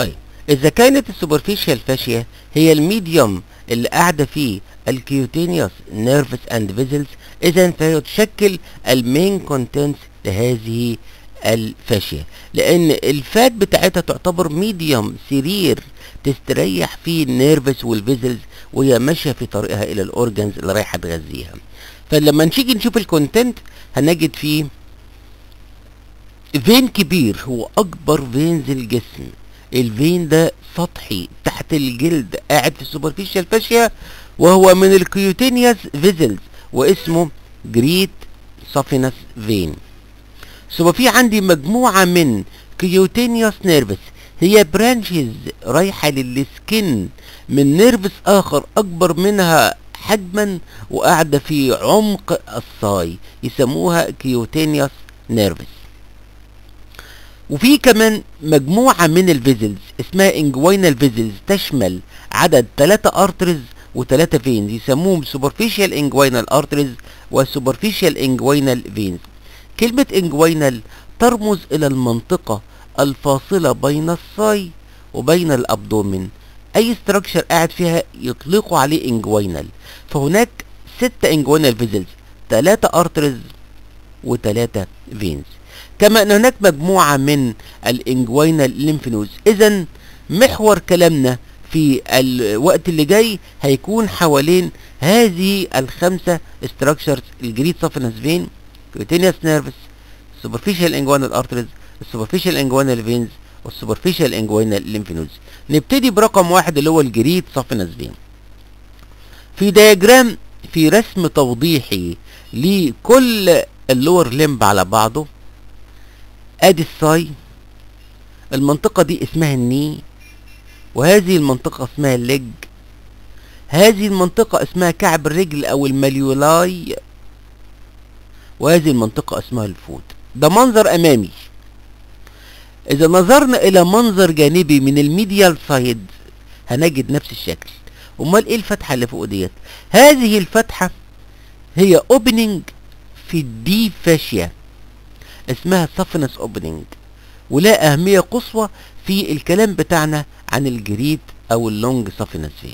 طيب اذا كانت السوبرفيشال فاشيا هي الميديوم اللي قاعده فيه الكيوتينيوس نيرفس اند فيزلز اذا فهي تشكل المين كونتنتس لهذه الفاشيا لان الفات بتاعتها تعتبر ميديوم سرير تستريح فيه النيرفس والفيزلز وهي ماشيه في طريقها الى الاورجنز اللي رايحه تغذيها فلما نيجي نشوف الكونتنت هنجد فيه فين كبير هو اكبر فينز الجسم الفين ده سطحي تحت الجلد قاعد في السوبرفيشال فاشيا وهو من الكيوتينيوس فيزلز واسمه جريت سافينس فين ثم في عندي مجموعة من كيوتينيوس نيرفس هي برانشز رايحة للسكن من نيرفس آخر أكبر منها حجما وقاعدة في عمق الصاي يسموها كيوتينيوس نيرفس وفي كمان مجموعة من الفيزلز اسمها انجوينال فيزلز تشمل عدد 3 ارترز و3 فينز يسموهم سوبرفيشال انجوينال ارترز وسوبرفيشال انجوينال فينز كلمة انجوينال ترمز الى المنطقة الفاصلة بين الصاي وبين الابدومين اي استراكشر قاعد فيها يطلقوا عليه انجوينال فهناك ستة انجوينال فيزلز 3 ارترز و3 فينز كما ان هناك مجموعة من الانجوينال ليمفنوز اذا محور كلامنا في الوقت اللي جاي هيكون حوالين هذه الخمسة structures الجريد سافنس فين كوتينيوس نيرفس superficial inguinal arteries superficial inguinal veins والسوبرفيشال انجوينال ليمفنودز نبتدي برقم واحد اللي هو الجريد سافنس فين في دياجرام في رسم توضيحي لكل اللور لمب على بعضه ادي الصاي المنطقة دي اسمها الني وهذه المنطقة اسمها الليج هذه المنطقة اسمها كعب الرجل او الماليولاي وهذه المنطقة اسمها الفوت ده منظر امامي اذا نظرنا الى منظر جانبي من الميديال سايد هنجد نفس الشكل امال ايه الفتحة اللي فوق ديت هذه الفتحة هي اوبننج في الدي فاشيا اسمها سافنس اوبننج ولا اهمية قصوى في الكلام بتاعنا عن الجريد او اللونج سافنس فين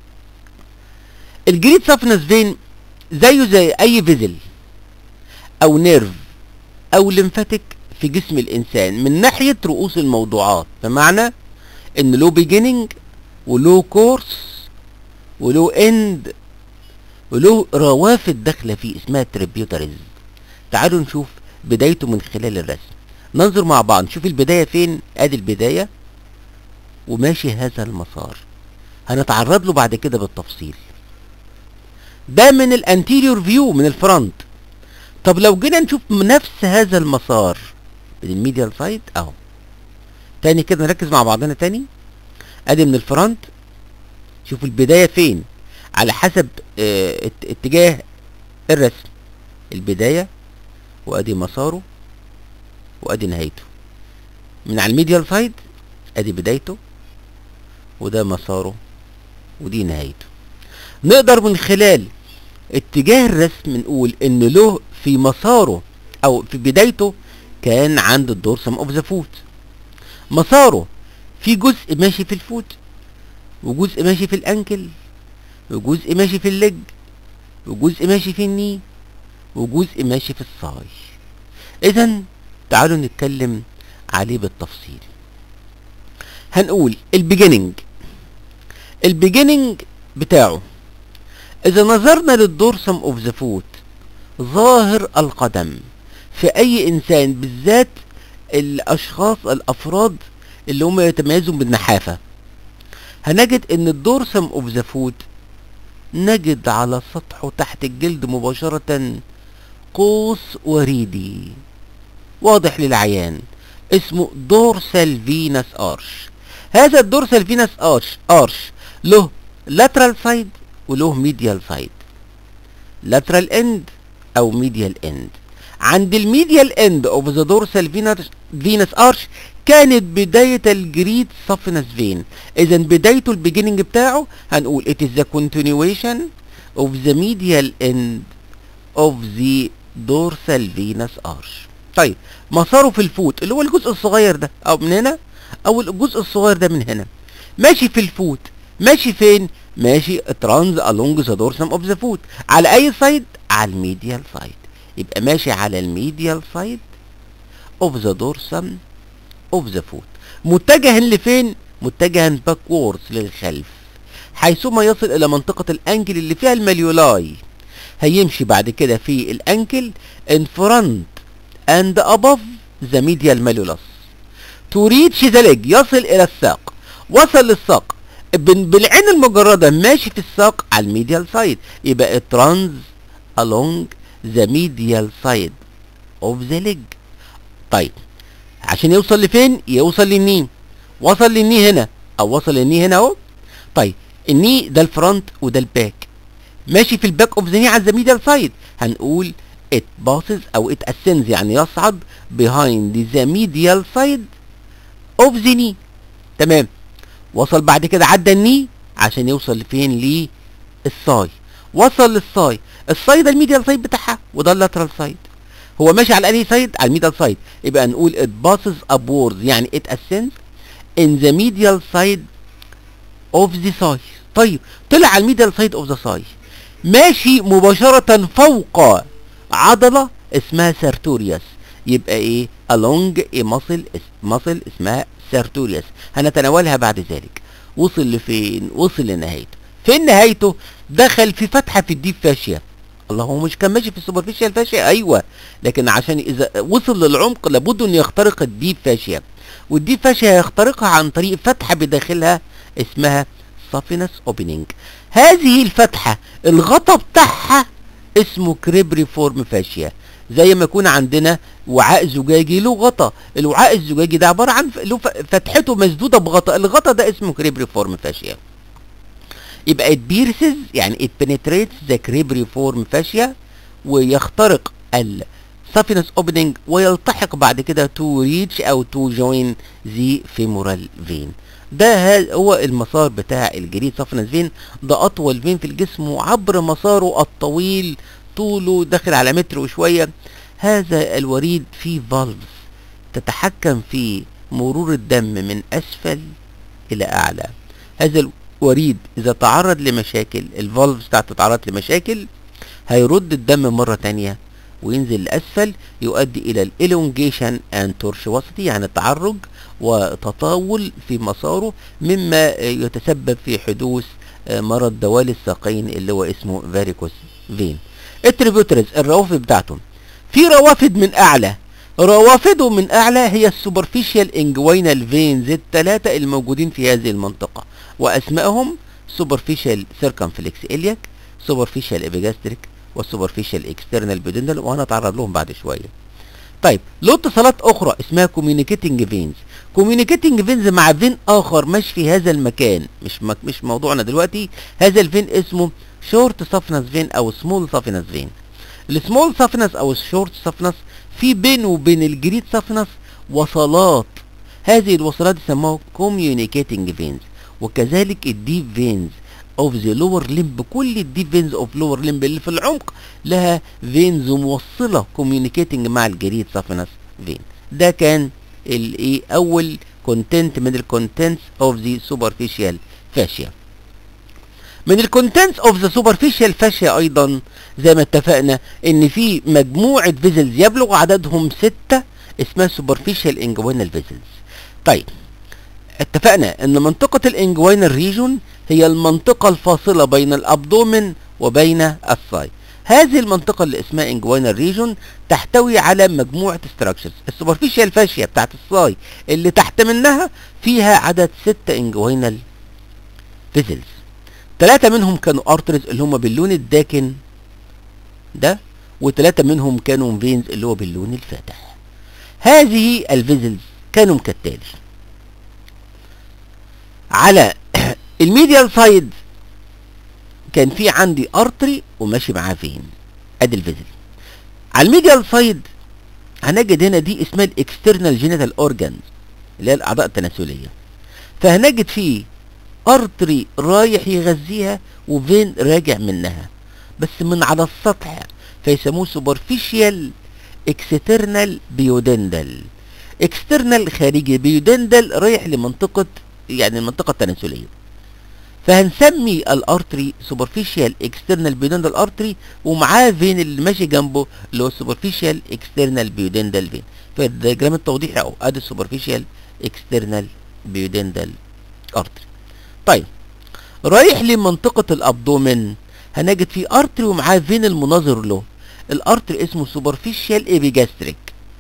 الجريد سافنس فين زيه زي اي فيزل او نيرف او لمفاتيك في جسم الانسان من ناحية رؤوس الموضوعات بمعنى ان له بيجيننج وله كورس وله اند وله روافد داخلة فيه اسمها تريبيوتريز تعالوا نشوف بدايته من خلال الرسم ننظر مع بعض نشوف البداية فين ادي البداية وماشي هذا المسار هنتعرض له بعد كده بالتفصيل ده من الانتيريور فيو من الفرونت طب لو جينا نشوف نفس هذا المسار من الميديال سايد اهو تاني كده نركز مع بعضنا تاني ادي من الفرونت شوف البداية فين على حسب اه اتجاه الرسم البداية وادي مساره وادي نهايته من على الميديال سايد ادي بدايته وده مساره ودي نهايته نقدر من خلال اتجاه الرسم نقول ان له في مساره او في بدايته كان عند الدورسم اوف ذا فوت مساره في جزء ماشي في الفوت وجزء ماشي في الانكل وجزء ماشي في اللج وجزء ماشي في الني وجزء ماشي في الصاي اذا تعالوا نتكلم عليه بالتفصيل هنقول البيجيننج البيجيننج بتاعه اذا نظرنا للدورسم اوف ذا فوت ظاهر القدم في اي انسان بالذات الاشخاص الافراد اللي هم يتميزوا بالنحافه هنجد ان الدورسم اوف ذا فوت نجد على سطحه تحت الجلد مباشرة قوس وريدي واضح للعيان اسمه دورسال فينس ارش هذا الدورسال فينس ارش ارش له لاترال سايد وله ميديال سايد لاترال اند او ميديال اند عند الميديال اند اوف ذا دورسال فينس ارش كانت بداية الجريد سافنس فين اذا بدايته البيجيننج بتاعه هنقول it is the continuation of the medial end of the dorsal venous arch طيب مساره في الفوت اللي هو الجزء الصغير ده او من هنا او الجزء الصغير ده من هنا ماشي في الفوت ماشي فين ماشي ترانز along the dorsum of the foot على اي سايد على الميديال سايد يبقى ماشي على الميديال سايد of the dorsum of the foot متجها لفين متجها backwards للخلف حيثما يصل الى منطقة الانكل اللي فيها الماليولاي هيمشي بعد كده في الانكل in front and above the medial malleolus to reach the leg يصل الى الساق وصل للساق بن- بالعين المجردة ماشي في الساق على الميديال سايد يبقى it runs along the medial side of the leg طيب عشان يوصل لفين يوصل للني وصل للني هنا او وصل للني هنا اهو طيب الني ده الفرونت وده الباك ماشي في الباك اوف ذا ني على ذا ميديال سايد هنقول it passes او it ascends يعني يصعد behind the medial side of the knee تمام وصل بعد كده عدى الني عشان يوصل لفين للساي وصل للساي الساي ده الميديال سايد بتاعها وده اللاترال سايد هو ماشي على انهي سايد على الميديال سايد يبقى نقول it passes upwards يعني it ascends in the medial side of the thigh طيب طلع على الميديال سايد اوف ذا thigh ماشي مباشرة فوق عضلة اسمها سيرتوريوس يبقى ايه along a muscle muscle اسمها سيرتوريوس هنتناولها بعد ذلك وصل لفين وصل لنهايته فين نهايته دخل في فتحة في الديب فاشيا الله هو مش كان ماشي في السوبرفيشال فاشيا ايوه لكن عشان اذا وصل للعمق لابد انه يخترق الديب فاشيا والديب فاشيا هيخترقها عن طريق فتحة بداخلها اسمها سافينس اوبننج هذه الفتحة الغطا بتاعها اسمه كريبري فورم فاشيا زي ما يكون عندنا وعاء زجاجي له غطا الوعاء الزجاجي ده عبارة عن ف- له ف- فتحته مسدودة بغطاء الغطا ده اسمه كريبري فورم فاشيا يبقى it pierces يعني it penetrates the cribriform fascia ويخترق ال saphenous opening ويلتحق بعد كده to reach او to join the femoral vein ده ها- هو المسار بتاع الجريد saphenous vein ده اطول فين في الجسم وعبر مساره الطويل طوله داخل على متر وشوية هذا الوريد فيه valves تتحكم في مرور الدم من اسفل الى اعلى هذا الوريد اذا تعرض لمشاكل الفالفز بتاعته تعرض لمشاكل هيرد الدم مرة تانية وينزل لأسفل يؤدي إلى الإلونجيشن أند تورشواسيتي يعني تعرج وتطاول في مساره مما يتسبب في حدوث آه، مرض دوال الساقين اللي هو اسمه فاريكوس فين التريبيوترز الروافد بتاعتهم في روافد من أعلى روافده من أعلى هي السوبرفيشال انجوينال فينز الثلاثة الموجودين في هذه المنطقة وأسمائهم سوبرفيشال سيركمفلكس إلياك سوبرفيشال إبيجاستريك والسوبرفيشال اكسترنال بيدندل وهنتعرض لهم بعد شويه طيب له اتصالات اخرى اسمها كوميونيكيتنج فينز كوميونيكيتنج فينز مع فين اخر ماشي في هذا المكان مش مك مش موضوعنا دلوقتي هذا الفين اسمه شورت سافنس فين او سمول سافنس فين السمول سافنس او الشورت سافنس في بينه وبين الجريد سافنس وصلات هذه الوصلات يسموها كوميونيكيتنج فينز وكذلك الديب فينز اوف ذا لور ليمب كل الديب فينز اوف لور ليمب اللي في العمق لها فينز موصله كوميونيكيتنج مع الجريد سافنس فين ده كان الايه اول كونتنت من الكونتنتس اوف ذا سوبرفيشال فاشيا من الكونتنتس اوف ذا سوبرفيشال فاشيا ايضا زي ما اتفقنا ان في مجموعه فيزلز يبلغ عددهم ستة اسمها سوبرفيشال انجوينال فيزلز طيب اتفقنا ان منطقة الانجوينال ريجون هي المنطقة الفاصلة بين الابدومن وبين الثاي هذه المنطقة اللي اسمها انجوينال ريجون تحتوي على مجموعة ستراكشرز السوبرفيشال فاشيا بتاعت الثاي اللي تحت منها فيها عدد ستة انجوينال فيزلز ثلاثة منهم كانوا ارترز اللي هم باللون الداكن ده وثلاثة منهم كانوا فينز اللي هو باللون الفاتح هذه الفيزلز كانوا كالتالي على الميديال سايد كان في عندي ارتري وماشي معاه فين ادي الفيزل على الميديال سايد هنجد هنا دي اسمها الاكسترنال جينيتال اورجانز اللي هي الاعضاء التناسليه فهنجد فيه ارتري رايح يغذيها وفين راجع منها بس من على السطح فيسموه سوبرفيشال اكسترنال بيودندل اكسترنال خارجي بيدندل رايح لمنطقة يعني المنطقة التناسلية فهنسمي الارتري سوبرفيشال اكسترنال بيودندال ارتري ومعاه فين اللي ماشي جنبه اللي هو السوبرفيشال اكسترنال بيودندال فين فالدياجرام التوضيحي اهو ادي السوبرفيشال اكسترنال بيودندال ارتري طيب رايح لمنطقة الابدومن هنجد في ارتري ومعاه فين المناظر له الارتري اسمه سوبرفيشال ايبيجاستريك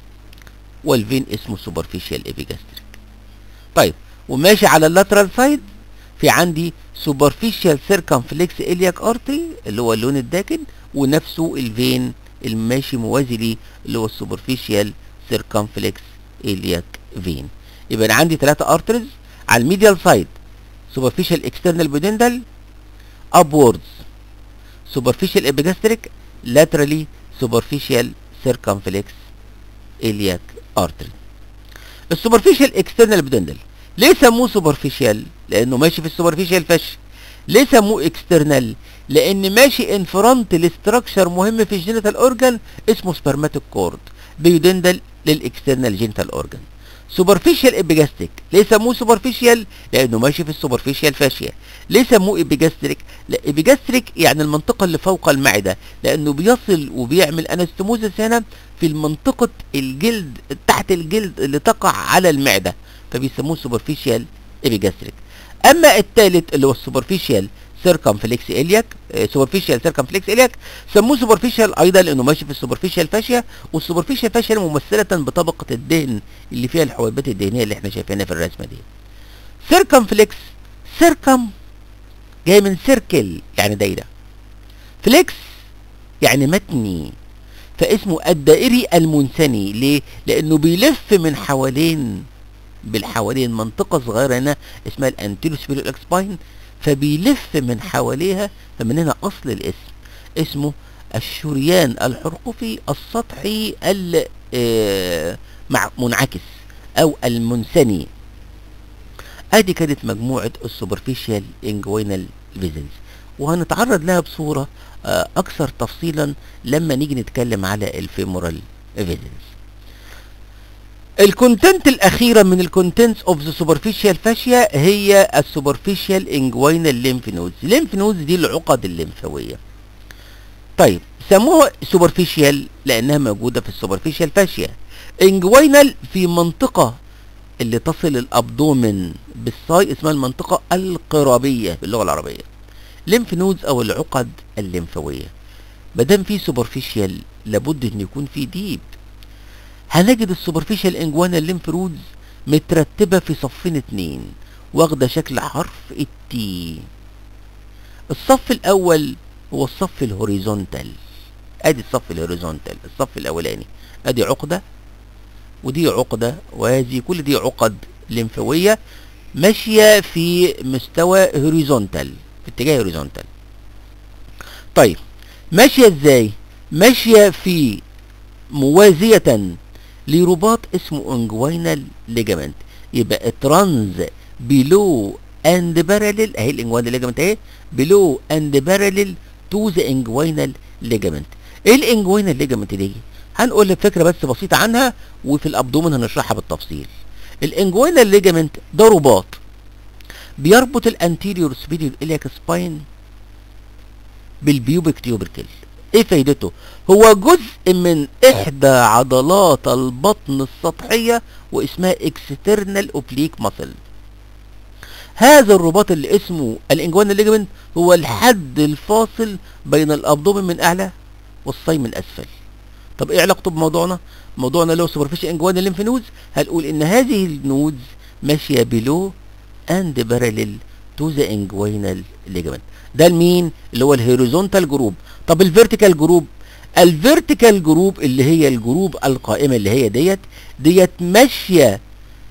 والفين اسمه سوبرفيشال ايبيجاستريك طيب وماشي على اللاترال سايد في عندي سوبرفيشال سيركمفلكس الياك ارتري اللي هو اللون الداكن ونفسه الفين الماشي موازي ليه اللي هو السوبرفيشال سيركمفلكس الياك فين يبقى انا عندي ثلاثة ارتريز على الميديال سايد سوبرفيشال اكسترنال بودندال ابوردز سوبرفيشال ابيجاستريك laterally superficial circumflex iliac artery السوبرفيشال اكسترنال بودندل ليه سموه سوبرفيشال لانه ماشي في السوبرفيشال فش ليه سموه اكسترنال لان ماشي ان فرونت لستراكشر مهم في الجينيتال اورجان اسمه سبرماتيك كورد بيدندل للاكسترنال جينيتال اورجان سوبرفيشال ابيجاستيك ليه سموه سوبرفيشال لانه ماشي في السوبرفيشال فاشيا ليه سموه ابيجاستريك لا ابيجاستريك يعني المنطقه اللي فوق المعده لانه بيصل وبيعمل انستموزس هنا في المنطقه الجلد تحت الجلد اللي تقع على المعده فبيسموه سوبرفيشال ابيجاستريك اما الثالث اللي هو السوبرفيشال سيركمفلكس الياك سوبرفيشال سيركمفلكس الياك سموه سوبرفيشال ايضا لانه ماشي في السوبرفيشال فاشيا والسوبرفيشال فاشيا ممثله بطبقه الدهن اللي فيها الحبيبات الدهنيه اللي احنا شايفينها في الرسمه دي سيركمفلكس سيركم جاي من سيركل يعني دايره فليكس يعني متني فاسمه الدائري المنثني ليه لانه بيلف من حوالين بالحوالين منطقة صغيرة هنا اسمها الانتيرو سبيريال اكسباين فبيلف من حواليها فمن هنا اصل الاسم اسمه الشريان الحرقفي السطحي المنعكس او المنثني ادي كانت مجموعة السوبرفيشال انجوينال فيزلز وهنتعرض لها بصورة اكثر تفصيلا لما نيجي نتكلم على الفيمورال فيزلز الكونتنت الاخيره من الكونتنتس اوف ذا سوبرفيشال فاشيا هي السوبرفيشال انجوينال ليمف نودز ليمف نودز دي العقد الليمفاويه طيب سموها سوبرفيشال لانها موجوده في السوبرفيشال فاشيا انجوينال في منطقه اللي تصل الابدومن بالصاي اسمها المنطقه القرابيه باللغه العربيه ليمف نودز او العقد الليمفاويه مادام في سوبرفيشال لابد ان يكون في ديب هنجد السوبرفيشال انجوانا الليمف رودز مترتبة في صفين اتنين واخدة شكل حرف التي الصف الاول هو الصف الهوريزونتال ادي الصف الهوريزونتال الصف الاولاني ادي عقدة ودي عقدة وهذه كل دي عقد لمفاوية ماشية في مستوى هوريزونتال في اتجاه هوريزونتال طيب ماشية ازاي ماشية في موازية لرباط اسمه انجوينال ليجامنت يبقى اترانز بيلو اند باراليل اهي الانجوينال ليجامنت اهي بيلو اند باراليل تو ذا انجوينال ليجامنت ايه الانجوينال ليجامنت دي هنقول لك فكره بس بسيطه عنها وفي الابدومن هنشرحها بالتفصيل الانجوينال ليجامنت ده رباط بيربط الانتيريور سبيريور الياك سباين بالبيوبك تيوبركل ايه فايدته هو جزء من احدى عضلات البطن السطحية واسمها اكسترنال اوبليك ماسل هذا الرباط اللي اسمه الانجوان ليجمنت هو الحد الفاصل بين الابدومن من اعلى والصي من اسفل طب ايه علاقته بموضوعنا موضوعنا لو سوبرفيشال انجوان الليمف نودز هنقول ان هذه النودز ماشيه بلو اند باراليل تو ذا انجوينال ليجمنت ده المين اللي هو الهوريزونتال جروب طب الفيرتيكال جروب الفيرتيكال جروب اللي هي الجروب القائمه اللي هي ديت ديت ماشيه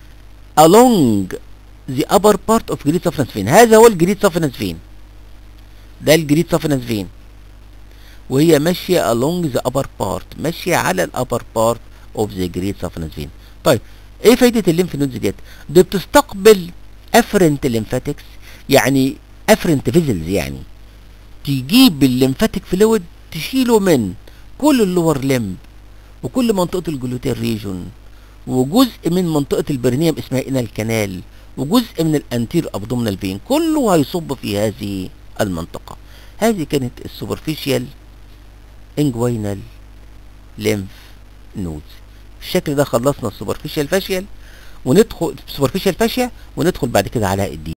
along the upper part of great saphenous vein هذا هو الجريد saphenous vein ده الجريد saphenous vein وهي ماشيه along the upper part ماشيه على الابر part of the great saphenous vein طيب ايه فايده الليمف نودز ديت دي بتستقبل افرنت ليمفاتكس يعني افرنت فيزلز يعني تجيب الليمفاتيك فلويد تشيله من كل اللور لمب وكل منطقة الجلوتين ريجون وجزء من منطقة البرنيم اسمها انال كانال وجزء من الانتير ابدومينال فين كله هيصب في هذه المنطقة هذه كانت السوبرفيشال انجوينال ليمف نودز بالشكل ده خلصنا السوبرفيشال فاشيال وندخل سوبرفيشال فاشيا وندخل بعد كده على الدي